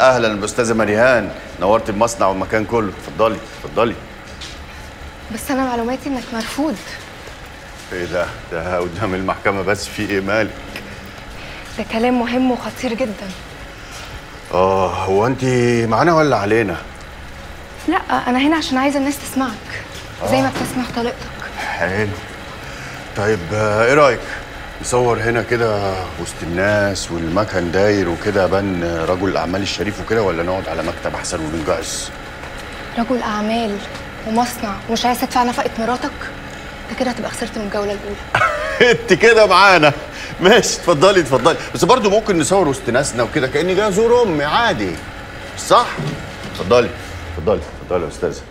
اهلا باستاذه مريهان نورت المصنع والمكان كله اتفضلي اتفضلي بس انا معلوماتي انك مرفوض ايه ده ده قدام المحكمه بس في ايه مالك ده كلام مهم وخطير جدا اه هو انت معانا ولا علينا لا انا هنا عشان عايزه الناس تسمعك زي ما بتسمع طليقتك حلو طيب آه، ايه رايك نصور هنا كده وسط الناس والمكان داير وكده بان رجل الاعمال الشريف وكده ولا نقعد على مكتب احسن وننجعس رجل اعمال ومصنع ومش عايز تدفع نفقه مراتك انت كده هتبقى خسرت من الجوله الاولى انت كده معانا ماشي اتفضلي اتفضلي بس برضو ممكن نصور وسط ناسنا وكده كاني جاي ازور امي عادي صح اتفضلي اتفضلي اتفضلي يا استاذه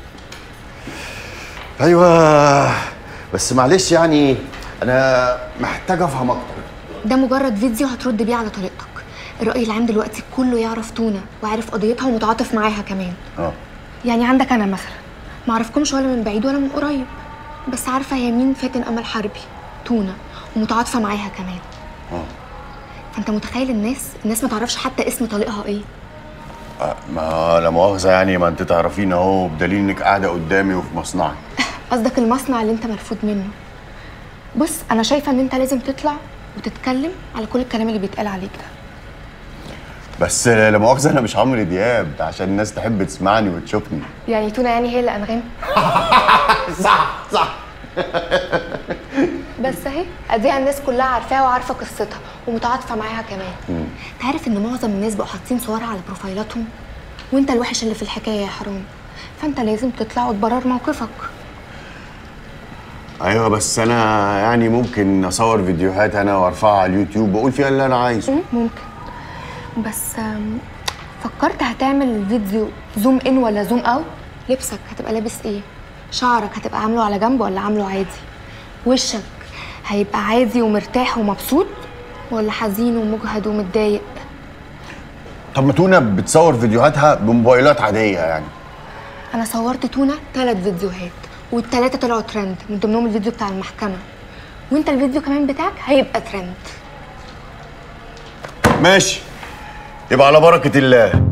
ايوه بس معلش يعني انا محتاج افهم اكتر ده مجرد فيديو هترد بيه على طريقتك الرأي العام دلوقتي كله يعرف تونة وعارف قضيتها ومتعاطف معاها كمان اه يعني عندك انا مثلا ما اعرفكمش ولا من بعيد ولا من قريب بس عارفه هي مين فاتن امل حربي تونه ومتعاطفه معاها كمان اه فانت متخيل الناس الناس ما تعرفش حتى اسم طليقها ايه آه، ما لا مؤاخذه يعني ما انت تعرفين اهو بدليل انك قاعده قدامي وفي مصنعي قصدك المصنع اللي انت مرفوض منه بص انا شايفه ان انت لازم تطلع وتتكلم على كل الكلام اللي بيتقال عليك ده بس لا مؤاخذه انا مش عمرو دياب ده عشان الناس تحب تسمعني وتشوفني يعني تونه يعني هي اللي انغام صح صح بس اهي اديها الناس كلها عارفاها وعارفه قصتها ومتعاطفه معاها كمان انت عارف ان معظم الناس بقوا حاطين صورها على بروفايلاتهم وانت الوحش اللي في الحكايه يا حرام فانت لازم تطلع وتبرر موقفك ايوه بس انا يعني ممكن اصور فيديوهات انا وارفعها على اليوتيوب واقول فيها اللي انا عايزه مم، ممكن بس آم، فكرت هتعمل فيديو زوم ان ولا زوم اوت لبسك هتبقى لابس ايه شعرك هتبقى عامله على جنب ولا عامله عادي وشك هيبقى عادي ومرتاح ومبسوط ولا حزين ومجهد ومتضايق طب ما تونه بتصور فيديوهاتها بموبايلات عاديه يعني انا صورت تونه ثلاث فيديوهات والثلاثه طلعوا ترند من ضمنهم الفيديو بتاع المحكمه وانت الفيديو كمان بتاعك هيبقى ترند ماشي يبقى على بركه الله